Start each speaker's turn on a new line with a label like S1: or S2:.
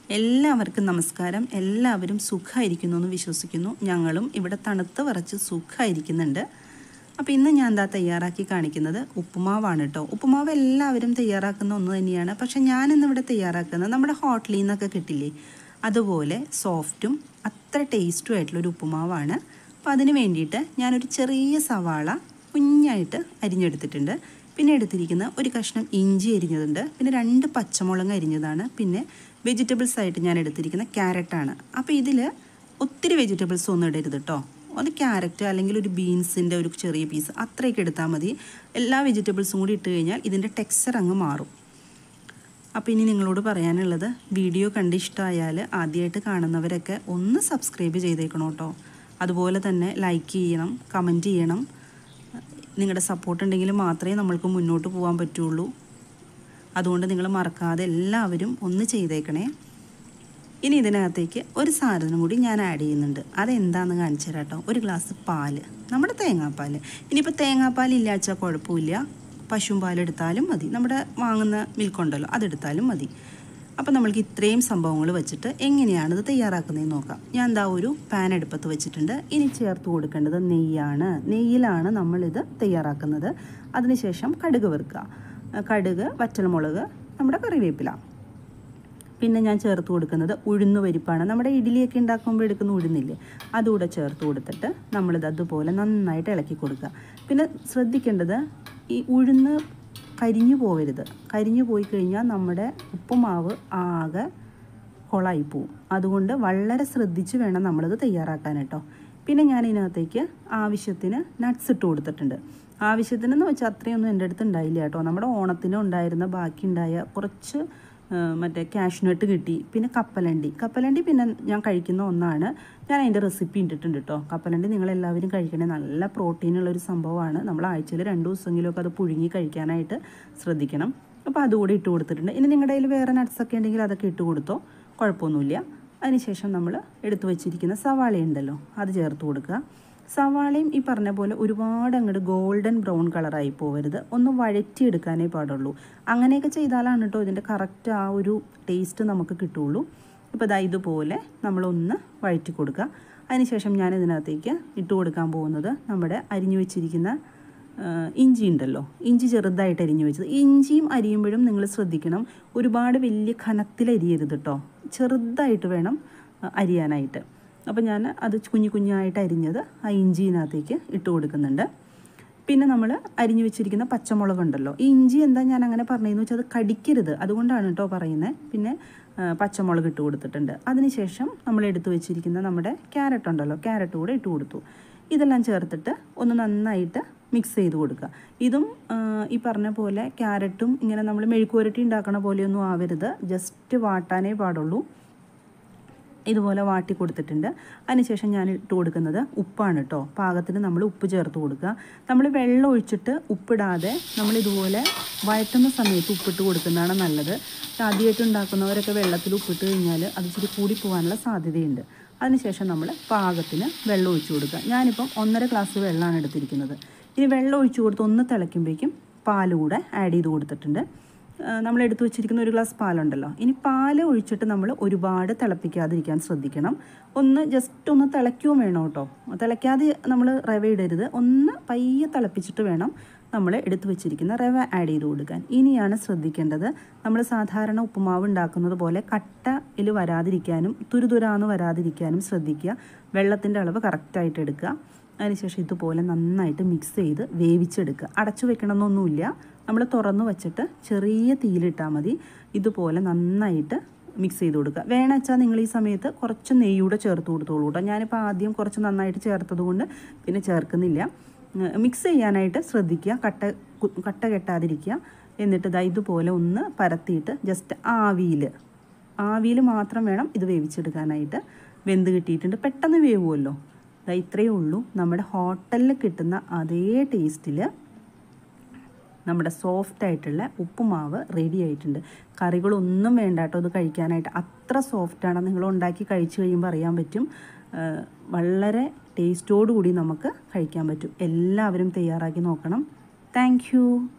S1: എല്ലാവർക്കും നമസ്കാരം എല്ലാവരും സുഖമായിരിക്കുന്നു എന്ന് വിശ്വസിക്കുന്നു ഞങ്ങളും ഇവിടെ തണുത്ത് വിറച്ച് സുഖമായിരിക്കുന്നുണ്ട് അപ്പോൾ ഇന്ന് ഞാൻ എന്താ തയ്യാറാക്കി കാണിക്കുന്നത് ഉപ്പുമാവാണ് കേട്ടോ ഉപ്പുമാവ് എല്ലാവരും തയ്യാറാക്കുന്ന ഒന്ന് തന്നെയാണ് പക്ഷേ ഞാനിന്ന് ഇവിടെ തയ്യാറാക്കുന്നത് നമ്മുടെ ഹോട്ടലിൽ നിന്നൊക്കെ കിട്ടില്ലേ അതുപോലെ സോഫ്റ്റും അത്ര ടേസ്റ്റും ആയിട്ടുള്ളൊരു ഉപ്പുമാവാണ് അപ്പോൾ അതിന് വേണ്ടിയിട്ട് ഞാനൊരു ചെറിയ സവാള കുഞ്ഞായിട്ട് അരിഞ്ഞെടുത്തിട്ടുണ്ട് പിന്നെ എടുത്തിരിക്കുന്ന ഒരു കഷ്ണം ഇഞ്ചി അരിഞ്ഞതുണ്ട് പിന്നെ രണ്ട് പച്ചമുളക് അരിഞ്ഞതാണ് പിന്നെ വെജിറ്റബിൾസ് ആയിട്ട് ഞാൻ എടുത്തിരിക്കുന്ന ക്യാരറ്റാണ് അപ്പോൾ ഇതിൽ ഒത്തിരി വെജിറ്റബിൾസ് ഒന്നും ഇടരുത് കേട്ടോ ഒന്ന് ക്യാരറ്റ് അല്ലെങ്കിൽ ഒരു ബീൻസിൻ്റെ ഒരു ചെറിയ പീസ് അത്രയൊക്കെ എടുത്താൽ മതി എല്ലാ വെജിറ്റബിൾസും കൂടി ഇട്ട് കഴിഞ്ഞാൽ ഇതിൻ്റെ ടെക്സ്ചർ അങ്ങ് മാറും അപ്പോൾ ഇനി നിങ്ങളോട് പറയാനുള്ളത് വീഡിയോ കണ്ട് ഇഷ്ടമായാൽ ആദ്യമായിട്ട് കാണുന്നവരൊക്കെ ഒന്ന് സബ്സ്ക്രൈബ് ചെയ്തേക്കണം കേട്ടോ അതുപോലെ തന്നെ ലൈക്ക് ചെയ്യണം കമൻറ്റ് ചെയ്യണം നിങ്ങളുടെ സപ്പോർട്ട് ഉണ്ടെങ്കിൽ മാത്രമേ നമ്മൾക്ക് മുന്നോട്ട് പോകാൻ പറ്റുള്ളൂ അതുകൊണ്ട് നിങ്ങൾ മറക്കാതെ എല്ലാവരും ഒന്ന് ചെയ്തേക്കണേ ഇനി ഇതിനകത്തേക്ക് ഒരു സാധനം കൂടി ഞാൻ ആഡ് ചെയ്യുന്നുണ്ട് അതെന്താണെന്ന് കാണിച്ചു തരാം കേട്ടോ ഒരു ഗ്ലാസ് പാല് നമ്മുടെ തേങ്ങാപ്പാൽ ഇനിയിപ്പോൾ തേങ്ങാപ്പാൽ ഇല്ലാച്ചാൽ കുഴപ്പമില്ല പശുവും പാലെടുത്താലും മതി നമ്മുടെ വാങ്ങുന്ന മിൽക്കുണ്ടല്ലോ അതെടുത്താലും മതി അപ്പോൾ നമ്മൾക്ക് ഇത്രയും സംഭവങ്ങൾ വെച്ചിട്ട് എങ്ങനെയാണ് ഇത് തയ്യാറാക്കുന്നതെന്ന് നോക്കാം ഞാൻ എന്താ ഒരു പാൻ അടുപ്പത്ത് വെച്ചിട്ടുണ്ട് ഇനി ചേർത്ത് കൊടുക്കേണ്ടത് നെയ്യാണ് നെയ്യിലാണ് നമ്മളിത് തയ്യാറാക്കുന്നത് അതിനുശേഷം കടുക് വെറുക്കുക കടുക് വറ്റൽമുളക് നമ്മുടെ കറിവേപ്പില പിന്നെ ഞാൻ ചേർത്ത് കൊടുക്കുന്നത് ഉഴുന്ന് പരിപ്പാണ് നമ്മുടെ ഇഡ്ഡലിയൊക്കെ ഉണ്ടാക്കുമ്പോൾ എടുക്കുന്ന ഉഴുന്നില്ലേ അതുകൂടെ ചേർത്ത് കൊടുത്തിട്ട് നമ്മളിത് അതുപോലെ നന്നായിട്ട് ഇളക്കി കൊടുക്കുക പിന്നെ ശ്രദ്ധിക്കേണ്ടത് ഈ ഉഴുന്ന് കരിഞ്ഞു പോവരുത് കരിഞ്ഞു പോയി കഴിഞ്ഞാൽ നമ്മുടെ ഉപ്പുമാവ് ആകെ കൊളായി പോവും അതുകൊണ്ട് വളരെ ശ്രദ്ധിച്ച് വേണം നമ്മളിത് തയ്യാറാക്കാൻ കേട്ടോ പിന്നെ ഞാൻ ഇതിനകത്തേക്ക് ആവശ്യത്തിന് നട്ട്സ് ഇട്ട് കൊടുത്തിട്ടുണ്ട് ആവശ്യത്തിനെന്ന് വെച്ചാൽ അത്രയൊന്നും എൻ്റെ അടുത്ത് ഉണ്ടായില്ല കേട്ടോ നമ്മുടെ ഓണത്തിന് ഉണ്ടായിരുന്ന ബാക്കി ഉണ്ടായ കുറച്ച് മറ്റേ കാഷ്നട്ട് കിട്ടി പിന്നെ കപ്പലണ്ടി കപ്പലണ്ടി പിന്നെ ഞാൻ കഴിക്കുന്ന ഒന്നാണ് ഞാൻ അതിൻ്റെ റെസിപ്പി ഇട്ടിട്ടുണ്ട് കേട്ടോ കപ്പലണ്ടി നിങ്ങളെല്ലാവരും കഴിക്കണേ നല്ല പ്രോട്ടീനുള്ള ഒരു സംഭവമാണ് നമ്മൾ ആഴ്ചയിൽ രണ്ട് ദിവസമെങ്കിലുമൊക്കെ അത് പുഴുങ്ങി കഴിക്കാനായിട്ട് ശ്രദ്ധിക്കണം അപ്പോൾ അതുകൂടി ഇട്ട് കൊടുത്തിട്ടുണ്ട് ഇനി നിങ്ങളുടെ കയ്യിൽ വേറെ നട്ട്സൊക്കെ ഉണ്ടെങ്കിൽ അതൊക്കെ ഇട്ട് കൊടുത്തോ കുഴപ്പമൊന്നുമില്ല അതിനുശേഷം നമ്മൾ എടുത്തു വച്ചിരിക്കുന്ന സവാള ഉണ്ടല്ലോ അത് ചേർത്ത് കൊടുക്കുക സവാളയും ഈ പറഞ്ഞ പോലെ ഒരുപാട് അങ്ങോട്ട് ഗോൾഡൻ ബ്രൗൺ കളറായി പോകരുത് ഒന്ന് വഴറ്റിയെടുക്കാനേ പാടുള്ളൂ അങ്ങനെയൊക്കെ ചെയ്താലാണ് കേട്ടോ ഇതിൻ്റെ കറക്റ്റ് ആ ഒരു ടേസ്റ്റ് നമുക്ക് കിട്ടുള്ളൂ ഇപ്പോൾ ഇതാ ഇതുപോലെ നമ്മളൊന്ന് വഴറ്റി കൊടുക്കുക അതിനുശേഷം ഞാൻ ഇതിനകത്തേക്ക് ഇട്ട് കൊടുക്കാൻ പോകുന്നത് നമ്മുടെ അരിഞ്ഞു വെച്ചിരിക്കുന്ന ഇഞ്ചി ഉണ്ടല്ലോ ഇഞ്ചി ചെറുതായിട്ട് അരിഞ്ഞു വെച്ചത് ഇഞ്ചിയും അരിയുമ്പോഴും നിങ്ങൾ ശ്രദ്ധിക്കണം ഒരുപാട് വലിയ കനത്തിൽ അരിയരുത് കേട്ടോ ചെറുതായിട്ട് വേണം അരിയാനായിട്ട് അപ്പോൾ ഞാൻ അത് കുഞ്ഞു കുഞ്ഞായിട്ട് അരിഞ്ഞത് ആ ഇഞ്ചിനകത്തേക്ക് ഇട്ട് കൊടുക്കുന്നുണ്ട് പിന്നെ നമ്മൾ അരിഞ്ഞു വെച്ചിരിക്കുന്ന പച്ചമുളക് ഉണ്ടല്ലോ ഈ ഇഞ്ചി എന്താ ഞാൻ അങ്ങനെ പറഞ്ഞതെന്ന് വെച്ചാൽ അത് കടിക്കരുത് അതുകൊണ്ടാണ് കേട്ടോ പറയുന്നത് പിന്നെ പച്ചമുളക് ഇട്ട് കൊടുത്തിട്ടുണ്ട് അതിനുശേഷം നമ്മൾ എടുത്തു വെച്ചിരിക്കുന്ന നമ്മുടെ ക്യാരറ്റ് ഉണ്ടല്ലോ ക്യാരറ്റ് കൂടെ ഇട്ട് കൊടുത്തു ഇതെല്ലാം ചേർത്തിട്ട് ഒന്ന് നന്നായിട്ട് മിക്സ് ചെയ്ത് കൊടുക്കുക ഇതും ഈ പറഞ്ഞ പോലെ ക്യാരറ്റും ഇങ്ങനെ നമ്മൾ മെഴുക്കുവരട്ടി ഉണ്ടാക്കണ പോലെയൊന്നും ആവരുത് ജസ്റ്റ് വാട്ടാനേ പാടുള്ളൂ ഇതുപോലെ വാട്ടി കൊടുത്തിട്ടുണ്ട് അതിനുശേഷം ഞാൻ ഇട്ട് കൊടുക്കുന്നത് ഉപ്പാണ് കേട്ടോ പാകത്തിന് നമ്മൾ ഉപ്പ് ചേർത്ത് കൊടുക്കുക നമ്മൾ വെള്ളം ഒഴിച്ചിട്ട് ഉപ്പിടാതെ നമ്മൾ ഇതുപോലെ വഴറ്റുന്ന സമയത്ത് ഉപ്പിട്ട് കൊടുക്കുന്നതാണ് നല്ലത് ആദ്യമായിട്ട് ഉണ്ടാക്കുന്നവരൊക്കെ വെള്ളത്തിൽ ഉപ്പിട്ട് കഴിഞ്ഞാൽ അത് ഇച്ചിരി കൂടി പോകാനുള്ള സാധ്യതയുണ്ട് അതിനുശേഷം നമ്മൾ പാകത്തിന് വെള്ളം ഒഴിച്ചു കൊടുക്കുക ഞാനിപ്പം ഒന്നര ഗ്ലാസ് വെള്ളമാണ് എടുത്തിരിക്കുന്നത് ഇനി വെള്ളം ഒഴിച്ചു കൊടുത്ത് ഒന്ന് തിളയ്ക്കുമ്പോഴേക്കും പാൽ കൂടെ ആഡ് ചെയ്ത് കൊടുത്തിട്ടുണ്ട് നമ്മൾ എടുത്തു വെച്ചിരിക്കുന്ന ഒരു ഗ്ലാസ് പാലുണ്ടല്ലോ ഇനി പാൽ ഒഴിച്ചിട്ട് നമ്മൾ ഒരുപാട് തിളപ്പിക്കാതിരിക്കാൻ ശ്രദ്ധിക്കണം ഒന്ന് ജസ്റ്റ് ഒന്ന് തിളയ്ക്കുകയും വേണം കേട്ടോ തിളയ്ക്കാതെ നമ്മൾ റവ ഇടരുത് ഒന്ന് പയ്യെ തിളപ്പിച്ചിട്ട് വേണം നമ്മൾ എടുത്തു വെച്ചിരിക്കുന്ന റവ ആഡ് ചെയ്ത് കൊടുക്കാൻ ഇനിയാണ് ശ്രദ്ധിക്കേണ്ടത് നമ്മൾ സാധാരണ ഉപ്പുമാവ് ഉണ്ടാക്കുന്നത് പോലെ കട്ടയിൽ വരാതിരിക്കാനും തുരുതുരാന്ന് വരാതിരിക്കാനും ശ്രദ്ധിക്കുക വെള്ളത്തിൻ്റെ അളവ് കറക്റ്റായിട്ട് എടുക്കുക അതിനുശേഷം ഇതുപോലെ നന്നായിട്ട് മിക്സ് ചെയ്ത് വേവിച്ചെടുക്കുക അടച്ചു വെക്കണമെന്നൊന്നുമില്ല നമ്മൾ തുറന്നു വെച്ചിട്ട് ചെറിയ തീയിലിട്ടാൽ മതി ഇതുപോലെ നന്നായിട്ട് മിക്സ് ചെയ്ത് കൊടുക്കുക വേണം വെച്ചാൽ നിങ്ങൾ ഈ സമയത്ത് കുറച്ച് നെയ്യൂടെ ചേർത്ത് കൊടുത്തോളൂ കേട്ടോ ഞാനിപ്പോൾ ആദ്യം കുറച്ച് നന്നായിട്ട് ചേർത്തത് കൊണ്ട് പിന്നെ ചേർക്കുന്നില്ല മിക്സ് ചെയ്യാനായിട്ട് ശ്രദ്ധിക്കുക കട്ട കട്ട കെട്ടാതിരിക്കുക എന്നിട്ട് ഇതാ ഇതുപോലെ ഒന്ന് പരത്തിയിട്ട് ജസ്റ്റ് ആവിയിൽ ആവിയിൽ മാത്രം വേണം ഇത് വേവിച്ചെടുക്കാനായിട്ട് വെന്ത് കിട്ടിയിട്ടുണ്ട് പെട്ടെന്ന് വേവുമല്ലോ ഇതാ ഇത്രയേ ഉള്ളൂ നമ്മുടെ ഹോട്ടലിൽ കിട്ടുന്ന അതേ ടേസ്റ്റിൽ നമ്മുടെ സോഫ്റ്റ് ആയിട്ടുള്ള ഉപ്പുമാവ് റെഡി ആയിട്ടുണ്ട് കറികളൊന്നും വേണ്ട കേട്ടോ ഇത് കഴിക്കാനായിട്ട് അത്ര സോഫ്റ്റാണ് നിങ്ങൾ ഉണ്ടാക്കി കഴിച്ചു കഴിയുമ്പോൾ അറിയാൻ പറ്റും വളരെ ടേസ്റ്റോടു കൂടി നമുക്ക് കഴിക്കാൻ പറ്റും എല്ലാവരും തയ്യാറാക്കി നോക്കണം താങ്ക്